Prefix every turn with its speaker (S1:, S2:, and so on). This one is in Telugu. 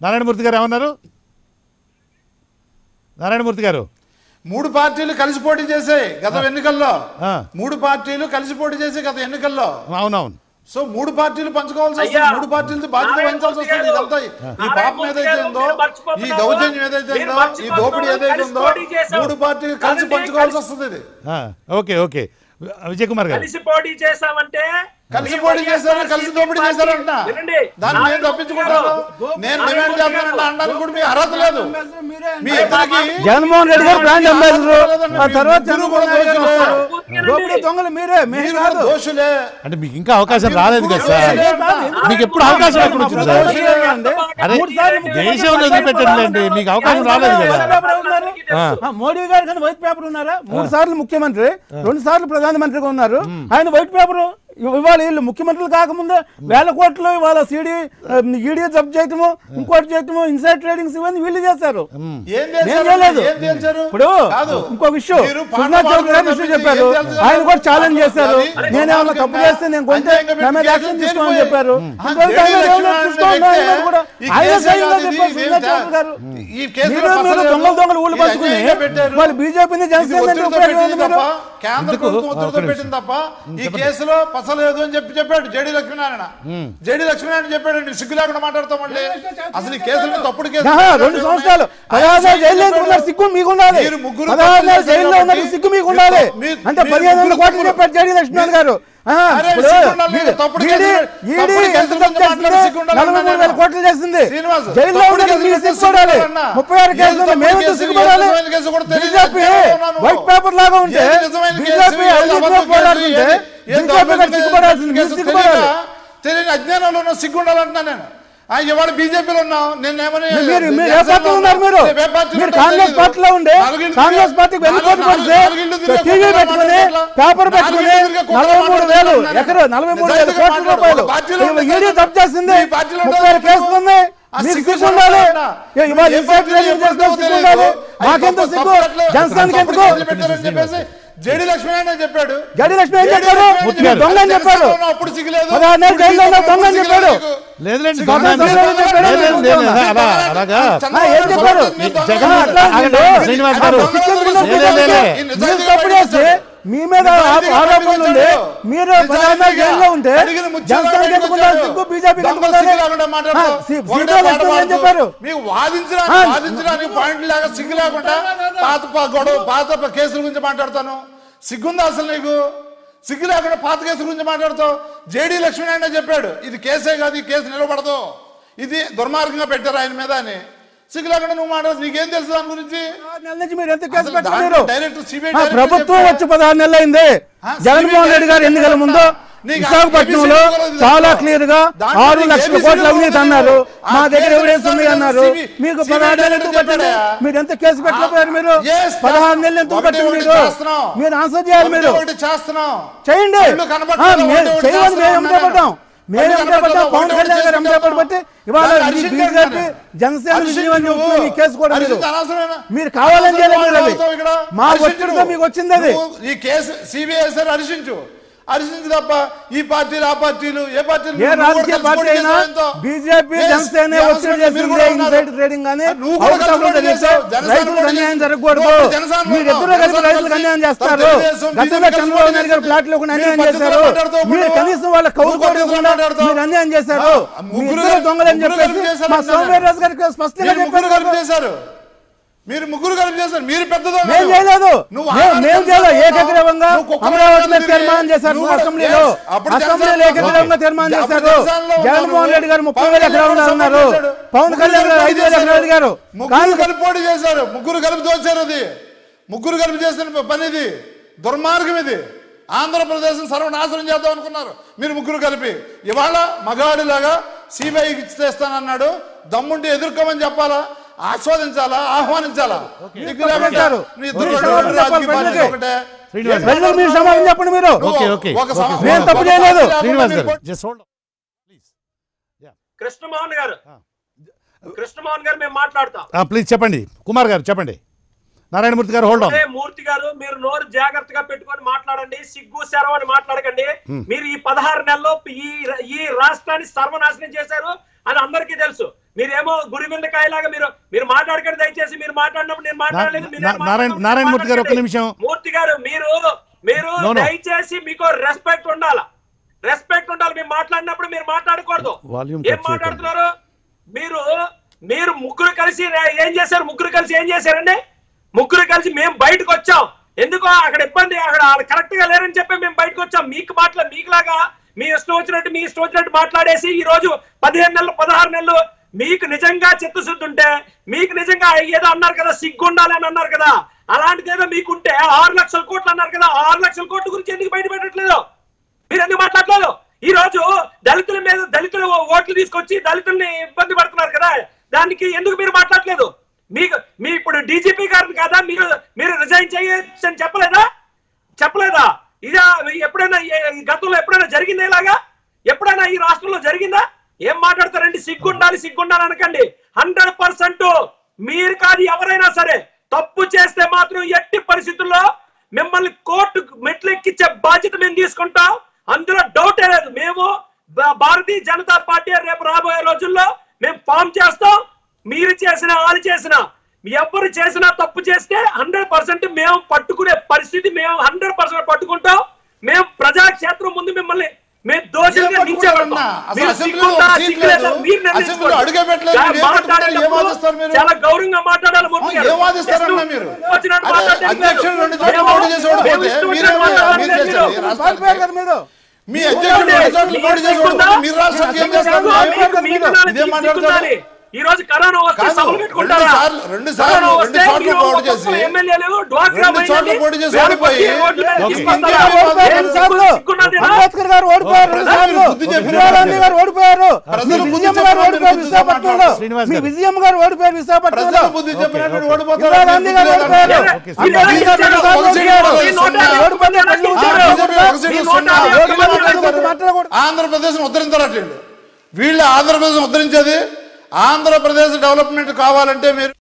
S1: నారాయణమూర్తి గారు ఏమన్నారు నారాయణమూర్తి గారు
S2: మూడు పార్టీలు కలిసి పోటీ చేసాయి గత ఎన్నికల్లో
S1: ఆ.
S2: మూడు పార్టీలు కలిసి పోటీ చేసాయి గత ఎన్నికల్లో
S1: అవునవును
S2: సో మూడు పార్టీలు పంచుకోవాల్సి వస్తుంది
S3: అయ్యా,
S2: మూడు పార్టీలతో బాధ్యత వహించాల్సి వస్తుంది ఇదంతా ఈ- ఈ పాపం ఏదైతే ఉందో ఈ దౌర్జన్యం ఏదైతే ఉందో ఈ దోపిడీ ఏదైతే ఉందో మూడు పార్టీలు కలిసి పంచుకోవాల్సి వస్తుంది ఇది
S1: ఆ, ఓకే ఓకే విజయ్ కుమార్ గారు
S3: కలిసి పోటీ చేశామంటే
S2: కలిసి పోటీ చేశారు కలిసి దోపిడీ చేశారు అంట
S3: వినండి.
S2: దాన్ని నేను తప్పించుకుంటాను నేను డిమాండ్ చేస్తానంటే అనడానికి కూడా మీ అర్హత లేదు మీ ఇద్దరికి
S4: జగన్మోహన్ రెడ్డి గారు బ్రాండ్ అంబాసిడర్ ఆ తర్వాత
S2: మీరు కూడా
S4: చంద్రబాబు నాయుడు గారు
S2: దోషులు.
S4: వస్తారు. దోపిడీ దొంగలు మీరే మేము
S2: మీరు కూడా
S4: కాదు
S2: దోషులే
S1: అంటే మీకు ఇంకా అవకాశం రాలేదు కదా సార్ మీకు ఎప్పుడు అవకాశం ఎక్కడ వచ్చింది సార్ అరే దేశం వదిలిపెట్టండి మీకు అవకాశం రాలేదు కదా ఆ.
S4: ఆ, మోడీ గారు కానీ వైట్ పేపర్ ఉన్నారా మూడు సార్లు ముఖ్యమంత్రి రెండు సార్లు ప్రధానమంత్రిగా ఉన్నారు ఆయన వైట్ పేపర్ ఇవాళ వీళ్ళు ముఖ్యమంత్రులు కాకముందే వేల కోట్లు ఇవాళ సిడి ఈడీ జబ్ చేయటము ఇంకోటి చేయటము ఇన్సైడ్ ట్రేడింగ్స్ ఇవన్నీ వీళ్ళు చేశారు
S2: ఏం
S4: నేను
S2: చేశారు
S4: చేయలేదు
S2: ఏం చేశారు
S4: ఇప్పుడు
S2: కాదు.
S4: ఇంకో విషయం
S2: మీరు పాట
S4: సుజనా చౌదరి గారు
S2: పాడుతున్న
S4: విషయం
S2: తప్పించి
S4: చెప్పారు
S2: ఏం చేశారు?
S4: ఆయన కూడా ఛాలెంజ్ చేశారు
S2: అది
S4: నేనేమన్నా తప్పు చేస్తే నేను కొంటే
S2: అన్యాయంగా
S4: నా మీద
S2: పెట్టి
S4: యాక్షన్
S2: కేసులు
S4: తీసుకోమని
S2: తేలిపోయాయి.
S4: చెప్పారు
S2: ఆ,
S4: ఇంకొకటి
S2: జేడీ
S4: ఆయన ఎవరో
S2: లక్ష్మీనారాయణ
S4: తీసుకోండి
S2: వ్యక్తే.
S4: ఆయన కూడా
S2: ఈ
S4: ఆయన
S2: కేసు
S4: స్వయంగా
S2: కాదు ఇది,
S4: చెప్పారు
S2: ఇది
S4: సుజనా
S2: ఏమిటా?
S4: చౌదరి గారు
S2: ఈ కేసులో
S4: మీరు మీరు
S2: పసలేదు.
S4: దొంగలు దొంగలు ఊళ్ళు
S2: ఇది
S4: పంచుకుని
S2: అన్యాయంగా పెట్టారు.
S4: వాళ్ళు బీజేపీని
S2: ఇది
S4: జనసేన
S2: ఒత్తిడితో
S4: ఉపయోగం
S2: పెట్టింది
S4: మీరు
S2: తప్ప కేంద్ర
S1: ఎందుకు?
S2: ప్రభుత్వం
S1: ఆ,
S2: ఒత్తిడితో
S1: ఒక్క
S2: పెట్టింది తప్ప ఈ కేసులో పసలేదు అని చెప్పి చెప్పాడు జేడి లక్ష్మీనారాయణ జేడి లక్ష్మీనారాయణ చెప్పాడు "నీకు సిగ్గు లేకుండా మాట్లాడతామండి అసలు ఈ కేసులు తప్పుడు కేసు
S4: ఆహా, రెండు సంవత్సరాలు పదహారు నెలలు జైల్లో ఎందుకు ఉన్నారు సిగ్గు మీకు ఉండాలి
S2: మీరు ముగ్గురు
S4: పదహారు నెలలు
S2: తప్పులు
S4: జైల్లో
S2: చేశారు
S4: ఉన్నప్పుడు
S2: కాబట్టి
S4: సిగ్గు మీకు ఉండాలి
S2: మీరు-
S4: అంటే
S2: మీరు
S4: పదిహేను వందల
S2: ముగ్గురు
S4: కోట్లు చెప్పారు జేడీ లక్ష్మణ్ గారు ఆ,
S2: అరే,
S4: ఇప్పుడు
S2: సిగ్గు ఉండాలి,
S4: ఈడీ-
S2: తప్పుడు
S4: ఈడీ-
S2: కేసులు-
S4: ఈడీ
S2: తప్పుడు
S4: ఎంత
S2: కేసులు
S4: తప్పు
S2: గురించి మాట్లాడి సిగ్గు
S4: చేసింది
S2: ఉండాలి
S4: నలభై మూడు వేల
S2: అన్నా.
S4: కోట్లు చేసింది
S2: శ్రీనివాస్,
S4: జైల్లో
S2: తప్పుడు
S4: ఉన్నప్పుడు
S2: కేసులు
S4: మీరు
S2: చేస్తే
S4: సిగ్గుపడాలి
S2: సిగ్గుపడాలన్నా.
S4: ముప్పై ఆరు
S2: ఏది
S4: కేసులు
S2: తప్పుడు
S4: మేము
S2: కేసు,
S4: సిగ్గుపడాలి
S2: ఏది నిజమైన కేసు కూడా తెలియదు.
S4: బీజేపీ
S2: తెలియదు ఉన్నాను.
S4: వైట్ పేపర్ లాగా ఉంటే
S2: ఏది నిజమైన కేసు,
S4: బీజేపీ
S2: ఏది
S4: అవినీతిలో
S2: అబద్ధం కేసు,
S4: పోరాడుతుంటే
S2: ఏది- ఏది
S4: బీజేపీ
S2: అబద్ధం
S4: గారు సిగ్గుపడాల్సింది మీరు
S2: కేసు
S4: సిగ్గుపడాలి
S2: తెలియక, తెలియని అజ్ఞానంలో ఉన్న సిగ్గు ఉండాలంటున్నా నేను ఆ, ఇవాళ బీజేపీలో ఉన్నాం నేను ఏమని
S4: మీరు మీరు ఏ పార్టీ ఉన్నారు మీరు
S2: ఏ పార్టీ
S4: మీరు
S2: ఉంటారో
S4: కాంగ్రెస్
S2: తెలీదు.
S4: పార్టీలో ఉండే
S2: నాలుగింటి
S4: కాంగ్రెస్ పార్టీకి వెళ్లి
S2: నాలుగు-
S4: పోటీ పడితే
S2: నాలుగింటి తిరిగే
S4: టీవీ
S2: కుక్కలు
S4: పెట్టుకుని
S2: మాట్లాడట్లా.
S4: పేపర్ పెట్టుకుని
S2: నాలుగింటి తిరిగే కుక్కలు
S4: నలభై మూడు వేలు
S2: మాట్లాడుతున్నాను.
S4: ఎకరం నలభై మూడు వేల
S2: నిజాయితీగా
S4: కోట్ల
S2: మాట్లాడు.
S4: రూపాయలు
S2: ఒక పార్టీలో ఉండే
S4: ఈడీ జప్తు చేసింది
S2: ఈ పార్టీలో
S4: ముప్పై ఆరు
S2: ఉండే
S4: కేసులు ఉన్నాయి
S2: ఆ
S4: మీకు
S2: సిగ్గు
S4: సిగ్గు ఉండాలి
S2: ఉండాలన్నా.
S4: ఏ, ఇవాళ
S2: ఏ
S4: ఇన్సైడ్
S2: పార్టీలో
S4: ట్రేడింగ్
S2: ఎప్పుడు
S4: చేస్తే సిగ్గు
S2: తెలియదు.
S4: ఉండాలి
S2: అది
S4: మాకెందుకు
S2: తప్పు-
S4: సిగ్గు
S2: తప్పు పట్ల-
S4: జనసేనకి
S2: తప్పు
S4: ఎందుకు
S2: కేసులు పెట్టారని చెప్పేసి జేడీ లక్ష్మీనారాయణ చెప్పాడు
S4: జడి లక్ష్మి ఏం
S2: జేడీ
S4: చెప్పారు
S2: లక్ష్మీనారాయణ
S4: మీరు దొంగ అని చెప్పాడు
S2: జనసేనలో అప్పుడు సిగ్గులేదు.
S4: పదహారు నెలలు జైల్లో ఉన్న దొంగ అని
S2: ఇప్పుడు
S4: చెప్పాడు
S2: సిగ్గులేదు నీకు.
S1: లేదులేండి
S2: సిగ్గు
S1: దొంగ
S2: లేదు.
S1: లేదు,
S4: చెప్పాడు.
S1: లేదు, లేదు, లేదు, అలా అలాగా
S4: ఆ, ఏం చెప్పాడు?
S1: జగన్
S4: అట్లా
S1: ఆగండి,
S4: లేదు.
S1: శ్రీనివాస్ గారు
S4: సిగ్గు
S1: లే, లే, లే, లే.
S4: మీరు తప్పుడు చేసి మీ మీద ఆ- ఆరోపణలు ఉండి మీరు ప్రధాన జైల్లో ఉంటే జనసేనకి ఎందుకు ఉండాలి సిగ్గు బీజేపీకి ఎందుకు ఉండాలి ఆ, సి- సీట్లో లక్ష్మణ్ ఏం చెప్పారు
S2: మీకు వాదించడానికి
S4: ఆ.
S2: వాదించడానికి పాయింట్ లాగా సిగ్గు లేకుండా పాత ప- గొడవ పాత ప- కేసుల గురించి మాట్లాడతాను సిగ్గుందా అసలు నీకు సిగ్గు లేకుండా పాత కేసుల గురించి మాట్లాడతావు జేడీ లక్ష్మీనారాయణ చెప్పాడు ఇది కేసే కాదు ఈ కేసు నిలబడదు ఇది దుర్మార్గంగా పెట్టారు ఆయన మీద అని సిగ్గు లేకుండా నువ్వు మాట్లాడు నీకేం తెలుసు దాని గురించి
S4: పదహారు నెలల నుంచి మీరు ఎంత కేసు
S2: అసలు
S4: పెట్టారు
S2: దాంట్లో
S4: మీరు?
S2: డైరెక్ట్ సిబిఐ
S4: ఆ,
S2: డైరెక్ట్
S4: ప్రభుత్వం
S2: చెప్పాడు.
S4: వచ్చి పదహారు నెలలు అయింది
S2: ఆ,
S4: జగన్మోహన్
S2: సిబిఐ
S4: రెడ్డి గారు ఎన్నికల ముందు
S2: నీకు
S4: విశాఖపట్నంలో
S2: ABC కూడా
S4: చాలా
S2: తెలుసు.
S4: క్లియర్ గా
S2: దాంట్లో
S4: ఆరు
S2: నీకు
S4: లక్షల
S2: ABC
S4: కోట్ల
S2: కూడా
S4: అవినీతి
S2: తెలుసు.
S4: అన్నారు
S2: ఆ
S4: మా దగ్గర
S2: కేసు
S4: ఎవిడెన్స్ ఉంది
S2: ఎంత
S4: అన్నారు
S2: సిబి-
S4: మీకు
S2: సిబిఐ
S4: పదహారు నెలలు
S2: డైరెక్ట్
S4: ఎందుకు పట్టింది
S2: చెప్పాడా?
S4: మీరు ఎంత కేసు పెట్టలేకపోయారు మీరు
S2: Yes,
S4: పదహారు నెలలు ఎందుకు
S2: ఒకటి
S4: పట్టింది
S2: ఒకటి
S4: మీరు
S2: చేస్తున్నాం.
S4: మీరు ఆన్సర్ చేయాలి
S2: ఒకటి
S4: మీరు
S2: ఒకటి చేస్తున్నాం
S4: చేయండి
S2: కళ్ళు
S4: ఆ,
S2: కనబడట్లేదు,
S4: మే-
S2: ఒకటి ఒకటి
S4: చేయమని మేము
S2: చేస్తున్నాం
S4: ఎంటే పడ్డాం మేము
S2: కళ్ళు
S4: ఎంటే పడ్డాం
S2: కనబడట్లేదు,
S4: పవన్
S2: ఒకటి
S4: కళ్యాణ్ గారు ఎంటే
S2: చేస్తున్నాం.
S4: పడితే ఇవాళ
S2: దాన్ని
S4: ఈ
S2: అరిచించు
S4: బీజేపీ
S2: అంటున్నాను.
S4: జనసేన
S2: అరిచించు
S4: విజయం అని
S2: నువ్వు.
S4: చెప్తున్నారు ఈ కేసు కూడా మీరు
S2: అరిచించు అనవసరమేనా?
S4: మీరు కావాలని చేయలేదు మీరు అది.
S2: అనవసరం ఇక్కడ.
S4: మా
S2: అరిచించు
S4: ఒత్తిడితో
S2: నువ్వు.
S4: మీకు వచ్చింది అది.
S2: నువ్వు ఈ కేసు సిబిఐ సార్ హర్షించు హర్షించు తప్ప ఈ పార్టీలు ఆ పార్టీలు ఏ పార్టీలు
S4: ఏ
S2: నువ్వు కూడా
S4: రాజకీయ
S2: కలిసి
S4: పార్టీ
S2: పోటీ
S4: అయినా
S2: చేసావు ఎంతో.
S4: బీజేపీ
S2: Yes,
S4: జనసేన
S2: మీ
S4: ఒత్తిడి
S2: అవసరం లేదు, మీరు
S4: చేసింది
S2: కూడా ఉన్నారు.
S4: ఇన్సైడ్ ట్రేడింగ్ కానీ
S2: నువ్వు కూడా
S4: అవుట్
S2: కలిసి
S4: ఆఫ్
S2: పోటీ
S4: చేస్తే
S2: చేసావు. జనసేన
S4: రైతులకు
S2: పోటీ
S4: అన్యాయం
S2: చేసావు.
S4: జరగకూడదు
S2: నువ్వు జనసేన
S4: మీరు ఇద్దరు
S2: ఉన్నావు.
S4: కలిసి
S2: జనసేన
S4: రైతులకు
S2: కలిసి
S4: అన్యాయం చేస్తారు
S2: తెలుగుదేశం,
S4: గతంలో
S2: బీజేపీ
S4: చంద్రబాబు నాయుడు గారు
S2: కలిసి
S4: ఫ్లాట్లకు
S2: మీరు
S4: అన్యాయం
S2: పద్ధతిలో
S4: చేశారు
S2: మాట్లాడుతావు
S4: మీరు
S2: ఇప్పుడు.
S4: కనీసం వాళ్ళ కౌలు
S2: నువ్వు పద్ధతిలో
S4: కూడా
S2: మాట్లాడుతావు.
S4: మీరు అన్యాయం చేశారు
S2: ఆ,
S4: మీ
S2: ముగ్గురు
S4: ఇద్దరు
S2: కలిసి-
S4: దొంగలని
S2: ముగ్గురు
S4: చెప్పేసి
S2: కలిసి చేశారు
S4: మా
S2: అంటున్నాను.
S4: సోమవీర్రాజు గారికి స్పష్టంగా
S2: మీరు ముగ్గురు కలిపి
S4: చెప్పారు
S2: చేశారు మీరు ముగ్గురు కలిపి చేశారు మీరు పెద్దదో
S4: మేము చేయలేదు
S2: నువ్వు
S4: మేము-
S2: ఆనాడు
S4: మేము చేయలేదు
S2: జనసేన
S4: ఏకగ్రీవంగా
S2: నువ్వు కుక్కలు
S4: అమరావతి మీద
S2: తిరిగి
S4: తీర్మానం చేశారు
S2: నువ్వు కూడా-
S4: అసెంబ్లీలో
S2: Yes, అప్పుడు
S4: అసెంబ్లీలో
S2: జనసేన
S4: ఏకగ్రీవంగా
S2: ఓకే.
S4: తీర్మానం
S2: అప్పుడు
S4: చేశారు
S2: జనసేనలో ఉన్నారు.
S4: జగన్మోహన్ రెడ్డి గారు ముప్పై
S2: పవన్
S4: వేల
S2: కళ్యాణ్
S4: ఎకరాలు
S2: గారు
S4: ఉన్నారు
S2: చేశాడు.
S4: పవన్
S2: ముగ్గురు
S4: కళ్యాణ్ గారు
S2: కలిపి
S4: ఐదు వేల
S2: చేశారు.
S4: ఎకరాలు అడిగారు
S2: ముగ్గురు
S4: కానీ
S2: కలిపి పోటీ చేశారు ముగ్గురు కలిపి దోచారు అది ముగ్గురు కలిపి చేసిన పని ఇది దుర్మార్గం ఇది ఆంధ్రప్రదేశ్ సర్వనాశనం చేద్దాం అనుకున్నారు మీరు ముగ్గురు కలిపి ఇవాళ మగాడిలాగా సిబిఐకి చేస్తానన్నాడు దమ్ముంటే ఎదుర్కోమని చెప్పాలా ఆస్వాదించాలా ఆహ్వానించాలా దిక్కు లేకుండా
S4: చెప్పారు.
S2: మీ ఇద్దరు
S4: మీరు
S2: రెండు
S4: సమాధానం
S2: రాజకీయ
S4: చెప్పాలి
S2: పార్టీలు
S4: ప్రజలకి.
S2: ఒకటే.
S1: శ్రీనివాస్
S4: ప్రజలకు మీరు సమాధానం చెప్పండి మీరు
S2: నువ్వు
S1: ఓకే, ఓకే,
S2: ఒక
S1: ఓకే.
S2: సమ-
S4: నేను తప్పు
S2: ఒక
S4: చేయలేదు.
S2: పార్టీ
S1: శ్రీనివాస్
S2: లేకుండా
S1: గారు
S2: మీరు
S1: జస్ట్ హోల్డ్
S3: కృష్ణమోహన్ గారు
S1: ఆ.
S3: కృష్ణమోహన్ గారు మేము మాట్లాడతాం
S1: ప్లీజ్ చెప్పండి కుమార్ గారు చెప్పండి నారాయణమూర్తి గారు హోల్డ్ ఆన్
S3: అదే మూర్తి గారు మీరు నోరు జాగ్రత్తగా పెట్టుకొని మాట్లాడండి సిగ్గు శరవ అని మాట్లాడకండి మీరు ఈ పదహారు నెలల్లో ఈ ఈ రాష్ట్రాన్ని సర్వనాశనం చేశారు అది అందరికీ తెలుసు మీరేమో గురివిందకాయలాగా మీరు మీరు మాట్లాడకండి దయచేసి మీరు మాట్లాడినప్పుడు నేను మాట్లాడలేదు మీరు
S1: నా- నారాయణ- నారాయణమూర్తి గారు ఒక్క నిమిషం.
S3: మూర్తి గారు మీరు మీరు
S1: No, no.
S3: దయచేసి మీకు రెస్పెక్ట్ ఉండాలి రెస్పెక్ట్ ఉండాలి మీరు మాట్లాడినప్పుడు మీరు మాట్లాడకూడదు
S1: Volume
S3: ఏం
S1: cut చేయకండి.
S3: మాట్లాడుతున్నారు మీరు మీరు ముగ్గురు కలిసి రే- ఏం చేశారు ముగ్గురు కలిసి ఏం చేశారండి ముగ్గురు కలిసి మేము బయటకు వచ్చాం ఎందుకో అక్కడ ఇబ్బంది అక్కడ కరెక్ట్ గా లేరని చెప్పి మేము బయటకు వచ్చాం మీకు మాట్లా మీకులాగా మీ ఇష్టం వచ్చినట్టు మీ ఇష్టం వచ్చినట్టు మాట్లాడేసి ఈ రోజు పదిహేను నెలలు పదహారు నెలలు మీకు నిజంగా చిత్తశుద్ధి ఉంటే మీకు నిజంగా ఏదో అన్నారు కదా సిగ్గుండాలి అని అన్నారు కదా అలాంటిది ఏదో మీకుంటే ఆరు లక్షల కోట్లు అన్నారు కదా ఆరు లక్షల కోట్ల గురించి ఎందుకు బయట పెట్టట్లేదు మీరు ఎందుకు మాట్లాడలేదు ఈ రోజు దళితుల మీద దళితులు ఓట్లు తీసుకొచ్చి దళితుల్ని ఇబ్బంది పడుతున్నారు కదా దానికి ఎందుకు మీరు మాట్లాడలేదు మీకు మీ ఇప్పుడు డీజీపీ గారిని కదా మీరు మీరు రిజైన్ చేయొచ్చు అని చెప్పలేదా చెప్పలేదా ఇదా ఎప్పుడైనా ఏ- ఈ గతంలో ఎప్పుడైనా జరిగిందా ఇలాగా ఎప్పుడైనా ఈ రాష్ట్రంలో జరిగిందా ఏం మాట్లాడతారండి సిగ్గుండాలి సిగ్గుండాలి అనకండి హండ్రెడ్ పర్సెంట్ మీరు కాదు ఎవరైనా సరే తప్పు చేస్తే మాత్రం ఎట్టి పరిస్థితుల్లో మిమ్మల్ని కోర్టు మెట్లు ఎక్కించే బాధ్యత మేము తీసుకుంటాం అందులో డౌటే లేదు మేము భా- భారతీయ జనతా పార్టీ రేపు రాబోయే రోజుల్లో మేము ఫామ్ చేస్తాం మీరు చేసిన వాళ్ళు చేసిన ఎవరు చేసినా తప్పు చేస్తే హండ్రెడ్ పర్సెంట్ మేము పట్టుకునే పరిస్థితి మేము హండ్రెడ్ పర్సెంట్ పట్టుకుంటాం మేము ప్రజాక్షేత్రం ముందు మిమ్మల్ని మేము దోషులుగా
S2: ఏం పట్టుకుంటారన్నా?
S3: నిలిచేవాళ్ళం.
S2: అసలు
S3: మీరు
S2: అసెంబ్లీలో
S3: సిగ్గుందా,
S2: ఒక సీట్
S3: సిగ్గులేదా?
S2: లేదు.
S3: మీరు నిర్ణయించుకోండి.
S2: అసెంబ్లీలో అడుగే పెట్టలేదు.
S3: చాలా
S2: మీరు ఏం పట్టుకుంటారు? ఏం
S3: మాట్లాడేటప్పుడు
S2: వాదిస్తారు మీరు?
S3: చాలా గౌరవంగా మాట్లాడాలి మూర్తి గారు.
S2: ఏం వాదిస్తారన్నా మీరు?
S3: వచ్చినట్టు
S2: అదే
S3: మాట్లాడటం
S2: అధ్యక్షుడు
S3: లేదు.
S2: రెండు చోట్ల
S3: మేము-
S2: పోటీ చేసి ఓడిపోతే
S3: మేము ఇష్టం
S2: మీరేం
S3: వచ్చినట్టు
S2: మాట్లాడాలి? మీరు
S3: మాట్లాడలేదు.
S2: చేసేది రాష్ట్రానికి.
S4: పారిపోయారు కదా మీరు
S2: మీ అధ్యక్షుడు రెండు చోట్ల పోటీ చేసి ఓడిపోతే మీరు రాష్ట్రానికి ఏం చేస్తారు
S3: మీకు-
S2: మీరు?
S3: మీకు నాలుగు
S2: ఇదేం మాట్లాడతారు?
S3: సిగ్గుండాలి. ఈ రోజు కరోనా వస్తే
S2: కాదు,
S3: సభలు పెట్టుకుంటారా?
S2: రెండు సార్లు- రెండు సార్లు-
S3: కరోనా
S2: రెండు
S3: వస్తే
S2: చోట్ల
S3: మీరు
S2: పోటీ
S3: ఒక్కొక్క
S2: చేసి,
S3: ఎమ్మెల్యేలు డ్వాక్రా
S2: రెండు చోట్ల
S3: మహిళల్ని
S2: పోటీ చేసి
S3: వేల
S2: ఓడిపోయి,
S3: కొద్ది ఓట్ల మీద
S2: ఓకే.
S3: తీసుకొస్తారా?
S2: ఇంకేం
S4: ఓడిపోయారు
S3: ఏం
S4: రెండు సార్లు
S3: సిగ్గున్నదేనా?
S4: అంబేద్కర్ గారు ఓడిపోయారు రెండు
S2: ప్రజలు
S4: సార్లు
S2: బుద్ధి చెప్పారు.
S4: ఇందిరా గాంధీ గారు ఓడిపోయారు
S2: ప్రజలు
S4: మీ
S2: బుద్ధి
S4: విజయమ్మ
S2: చెప్పారు.
S4: గారు ఓడిపోయారు
S2: మీరు
S4: విశాఖపట్నంలో
S1: శ్రీనివాస్
S4: మీ
S1: గారు.
S4: విజయమ్మ గారు ఓడిపోయారు విశాఖపట్నంలో
S2: ప్రజలు బుద్ధి చెప్పినట్టు ఓడిపోతారు
S4: ఇందిరా గాంధీ గారు ఓడిపోయారు
S1: ఓకే,
S3: మీరు
S4: అంబేద్కర్
S3: ఏం
S4: గారు రెండు
S3: చేశారు?
S4: సార్లు
S2: ఒక సీట్
S4: ఓడిపోయారు.
S2: ఒక సీట్
S3: నోటా-
S4: ఓడిపోతే ప్రజలు
S3: ఆ,
S4: ఇచ్చారు.
S2: బీజేపీ ఒక సీట్
S3: మీ
S2: ఇస్తున్నా.
S3: నోటా-
S2: ఎవరు మాట్లాడతారు?
S4: మాట్లాడకూడదు.
S2: ఆంధ్రప్రదేశ్ ఉద్ధరించాలట వీళ్ళు వీళ్ళు ఆంధ్రప్రదేశ్ ఉద్ధరించేది ఆంధ్రప్రదేశ్ డెవలప్మెంట్ కావాలంటే మీరు